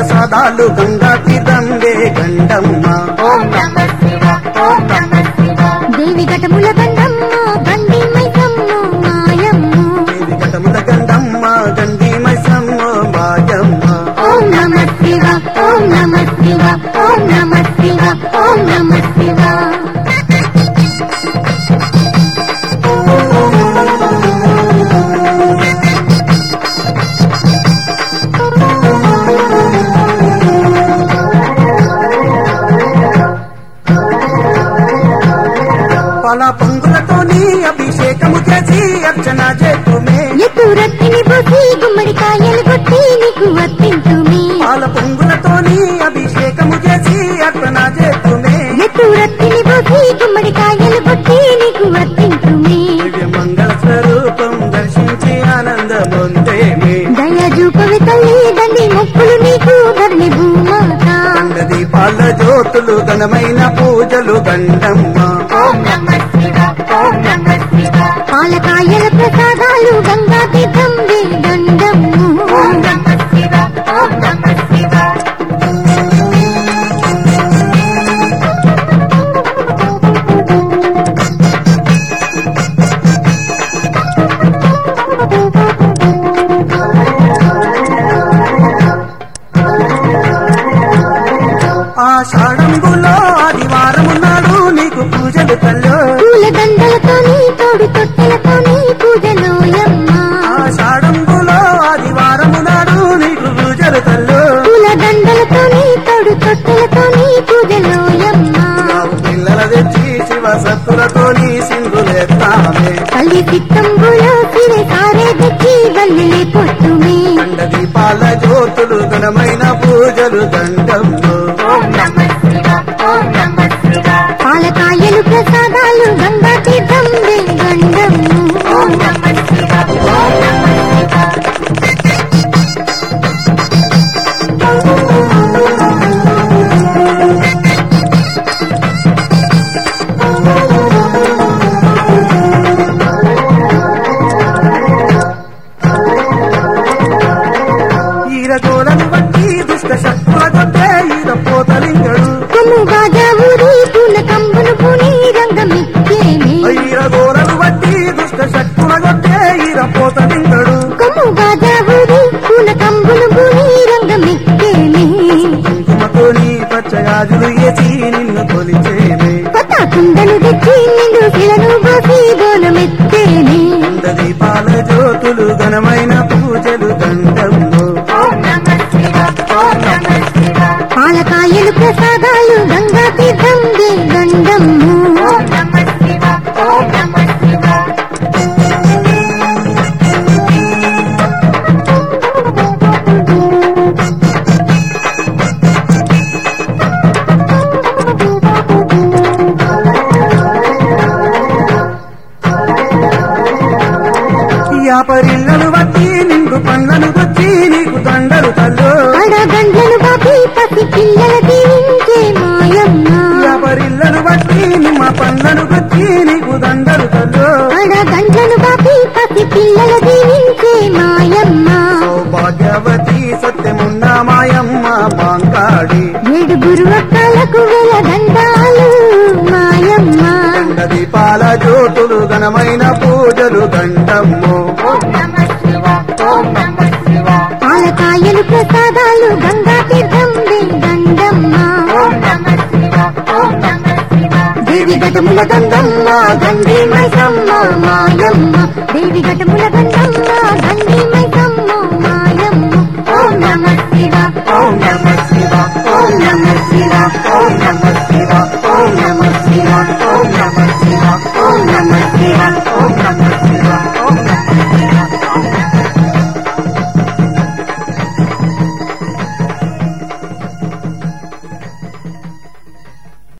ప్రసాదాలు గంగా తీర్థంబే గండమ్మ ఓం నమ శివ ఓం నమ శివ దేవి ఘటముల గండమ్మ గండి మైసమ్మ మాయమ్మ దేవి ఘటముల గండమ్మ గండి మైసమ్మ మాయమ్మ ఓం నమ శివ ఓం నమ శివ ఓం నమ శివ ఓం నమ శివ పాల పొంగులతోని అభిషేకము చేసి అర్చన చేతుమే ఎత్తు రత్తిని పోసి గుమ్మడికాయలు కొట్టి నీకు వర్తించుమే పాల పొంగులతోని అభిషేకము చేసి అర్చన చేతుమే ఎత్తు రత్తిని పోసి గుమ్మడికాయలు కొట్టి నీకు వర్తించుమే దివ్య మంగళ స్వరూపం దర్శించి ఆనందముందేమి దయ చూపవి తల్లి దండి మొక్కులు నీకు ధరణి భూమాత గండ దీపాల జ్యోతులు ఘనమైన పూజలు గండమ్మ ఓం నమ శివ ఓం నమ శివ పాలకాయల ప్రసాదాలు గంగా తీర్థం గండము ఓం నమ శివ ఓం నమ శివ ఆషాఢంబులో ఆదివారము నాడు నీకు పూజలు తల్లో పూల దండలతోని తోడు తొట్టెలతోని పూజలోయమ్మ ఆషాఢంబులో ఆదివారము నాడు నీకు పూజలు తల్లో పూల దండలతోని తోడు తొట్టెలతోని పూజలోయమ్మ నావు పిల్లల తెచ్చి శివ సత్తులతోని సింధులేస్తామే తల్లి చిత్తంబులో సిరే సారే తెచ్చి వల్లిలే పొట్టుమే గండ దీపాల జ్యోతులు ఘనమైన పూజలు గండమ్మ ఓం నమ శివ ఓం నమ శివ పాలకాయలు ప్రసాదాలు గంగా తీర్థం గండము ఓం నమ శివ ఓం నమ శివ ఈరగోలను బట్టి దుష్ట శక్తుల కొట్టే ఈర పోతలింగడు కొమ్ము బాజా ఊరి పూల కంబును పూని రంగమిచ్చేనే ఈరగోలను బట్టి దుష్ట శక్తుల కొట్టే ఈర పోతలింగడు కొమ్ము బాజా ఊరి పూల కంబును పూని రంగమిచ్చేనే కుంకుమతోని పచ్చగాజులు వేసి నిన్ను కొలిచేమే కొత్త కుండలు తెచ్చి నిండు శిలను పోసి బోనమెత్తేనే గండ దీపాల జ్యోతులు ఘనమైన పూజలు గండమ్ము ఓం నమ శివ ఓం నమ శివ పాలకాయలు ప్రసాదాలు గంగా తీర్థం గండము ఓం నమ శివ ఓం నమ శివ యాపరిల్లలు బట్టి నిండు పండ్లను గుచ్చి నీకు దండలు తల్లు అడగండ్లను బాపి పసి పిల్లల దీవించే మాయమ్మ యాపరిల్లలు బట్టి నిమ్మ పండ్లను గుచ్చి నీకు దండలు తల్లు అడగండ్లను బాపి పసి పిల్లల దీవించే మాయమ్మ సౌభాగ్యవతి సత్యమున్న మాయమ్మ మాంకాడి ఏడుగురు అక్కలకు వెల దండాలు మాయమ్మ గండ దీపాల జ్యోతులు ఘనమైన పూజలు గండమ్ము ఓం నమ శివ ఓం నమ శివ పాలకాయలు ప్రసాదాలు గంగా తీర్థం గండమ్మ ఓం నమ శివ ఓం నమ శివ దేవి ఘటముల గంగమ్మ గండి మైసమ్మ మాయమ్మ దేవి ఘటముల గంగమ్మ గండి మైసమ్మ మాయమ్మ ఓం నమ శివ ఓం నమ శివ ఓం నమ శివ ఓం నమ శివ ఓం నమ శివ ఓం నమ శివ ఓం నమ శివ ఓం నమ శివ